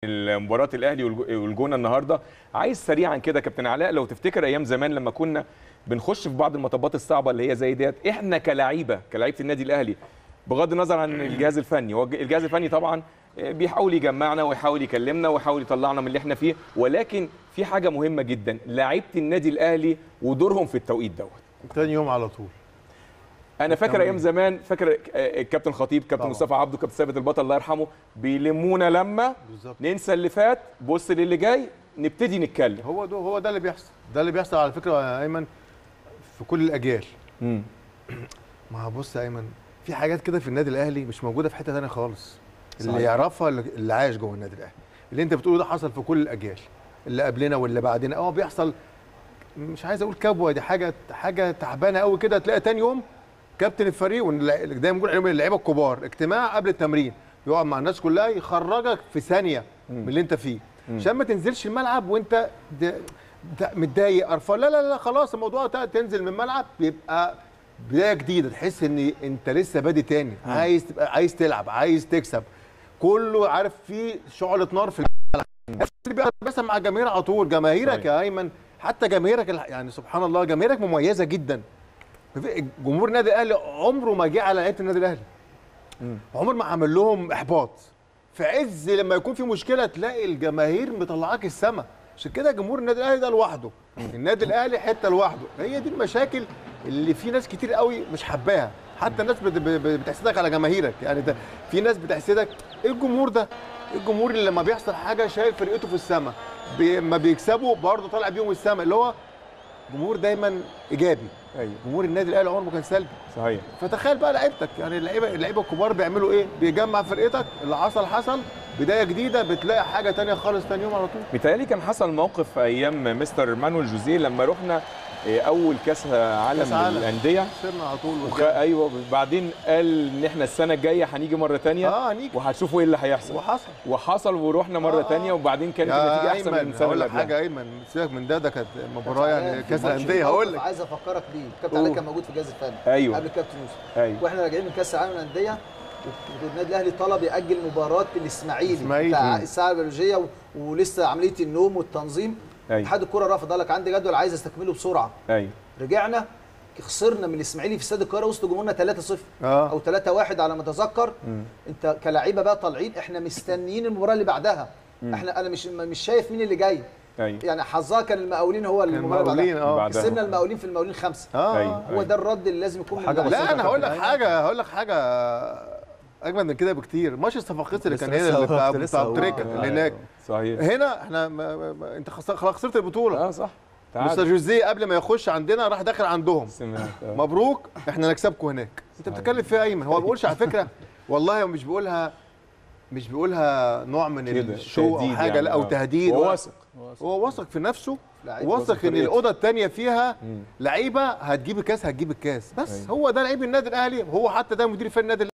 مباراه الاهلي والج- والجونه النهارده عايز سريعا كده كابتن علاء لو تفتكر ايام زمان لما كنا بنخش في بعض المطبات الصعبه اللي هي زي ديت احنا كلاعيبه كلاعيبه النادي الاهلي بغض النظر عن الجهاز الفني هو الجهاز الفني طبعا بيحاول يجمعنا ويحاول يكلمنا ويحاول يطلعنا من اللي احنا فيه ولكن في حاجه مهمه جدا لعيبه النادي الاهلي ودورهم في التوقيت دوت تاني يوم على طول انا فاكر ايام زمان فاكر آه، الكابتن خطيب كابتن طبعا. مصطفى عبده كابتن ثابت البطل الله يرحمه بيلمونا لما بالظبط ننسى اللي فات بص للي جاي نبتدي نتكلم هو ده هو ده اللي بيحصل ده اللي بيحصل على فكره يا ايمن في كل الاجيال مم. ما هو بص يا ايمن في حاجات كده في النادي الاهلي مش موجوده في حته ثانيه خالص اللي صحيح. يعرفها اللي- اللي عايش جوه النادي الاهلي اللي انت بتقوله ده حصل في كل الاجيال اللي قبلنا واللي بعدنا اه بيحصل مش عايز اقول كبوه دي حاجه حاجه تعبانه قوي كده تلاقي تاني يوم كابتن الفريق واللع- دايما بنقول عليهم اللعيبه الكبار اجتماع قبل التمرين يقعد مع الناس كلها يخرجك في ثانيه من اللي انت فيه عشان ما تنزلش الملعب وانت د- د- متضايق قرفان لا لا لا خلاص الموضوع ده تنزل من الملعب بيبقى بدايه جديده تحس ان انت لسه بادي تاني عايز تبقى عايز تلعب عايز تكسب كله عارف في شعله نار في الملعب نفس اللي بيحصل بس مع الجماهير على طول جماهيرك صحيح. يا ايمن حتى جماهيرك الح- يعني سبحان الله جماهيرك مميزه جدا في- جمهور النادي الاهلي عمره ما جه على لعيبه النادي الاهلي عمر ما عمل لهم احباط في عز لما يكون في مشكله تلاقي الجماهير مطلعاك السما عشان كده جمهور النادي الاهلي ده لوحده النادي الاهلي حته لوحده هي دي المشاكل اللي في ناس كتير قوي مش حباها حتى الناس بت- بت- بتحسدك على جماهيرك يعني ده في ناس بتحسدك ايه الجمهور ده إيه الجمهور اللي لما بيحصل حاجه شايف فرقته في السما بي ما بيكسبوا برضه طالع بيهم السما اللي هو جمهور دايما ايجابي ايوه جمهور النادي الاهلي عمره ما كان سلبي صحيح فتخيل بقى لعيبتك يعني اللعيبه اللعيبه الكبار بيعملوا ايه؟ بيجمع فرقتك اللي حصل حصل بدايه جديده بتلاقي حاجه تانية خالص تاني يوم على طول متهيألي كان حصل موقف في ايام مستر مانويل جوزيه لما رحنا آه، اول كاس عالم كأس عالم. للانديه خسرنا على طول وخ... ايوه بعدين قال ان احنا السنه الجايه هنيجي مره تانية اه نيجي وهتشوفوا ايه اللي هيحصل وحصل وحصل ورحنا مره آه. تانية وبعدين كانت يا النتيجه احسن من ايمن السنه هقول اللي لك قبلها حاجه يا ايمن سيبك من ده ده كانت مباراه يعني في كاس ماتش الانديه هقول موقف لك عايز افكرك بيه الكابتن علاء قول. كان موجود في الجهاز الفني ايوه قبل الكابتن يوسف ايوه واحنا راجعين من كاس العالم للانديه والنادي الاهلي طلب ياجل مباراه الاسماعيلي الإسماعيلي. بتاع مم. الساعه البيولوجيه و... ولسه عمليه النوم والتنظيم ايوه اتحاد الكره رفض قال لك عندي جدول عايز استكمله بسرعه ايوه رجعنا خسرنا من الاسماعيلي في استاد القاهره وسط جمهورنا 3-0 اه او 3-1 على ما اتذكر مم. انت كلاعيبه بقى طالعين احنا مستنيين المباراه اللي بعدها احنا انا مش مش شايف مين اللي جاي ايوه يعني حظها كان المقاولين هو كان المباراه اللي مقاولين بعدها اه بعدها. كسبنا المقاولين في المقاولين خمسه اه أيوة. هو ده الرد اللي لازم يكون من حاجة اللعيبة. لا انا هقول لك أيمن. حاجه هقول لك حاجه اجمل من كده بكتير ماتش الصفاقسي اللي لسه- كان هنا لسه اللي بتاع كنت لسه بتاع هقول. تريكا آه. اللي هناك صحيح هنا احنا ما ما ما انت خسر- خلاص خسرت البطوله اه صح مستر تعال جوزيه قبل ما يخش عندنا راح داخل عندهم سمعت آه. مبروك احنا نكسبكم هناك انت بتتكلم فيها ايمن هو ما بيقولش على فكره والله هو مش بيقولها مش بيقولها نوع من كده، الشو او تهديد حاجه يعني، لا او آه. تهديد هو ولا- واثق هو واثق في نفسه لعيب واثق واثق ان في فرقته. الاوضه الثانيه فيها مم. لعيبه هتجيب الكاس هتجيب الكاس بس أيوة. هو ده لعيب النادي الاهلي هو حتى ده مدير فني النادي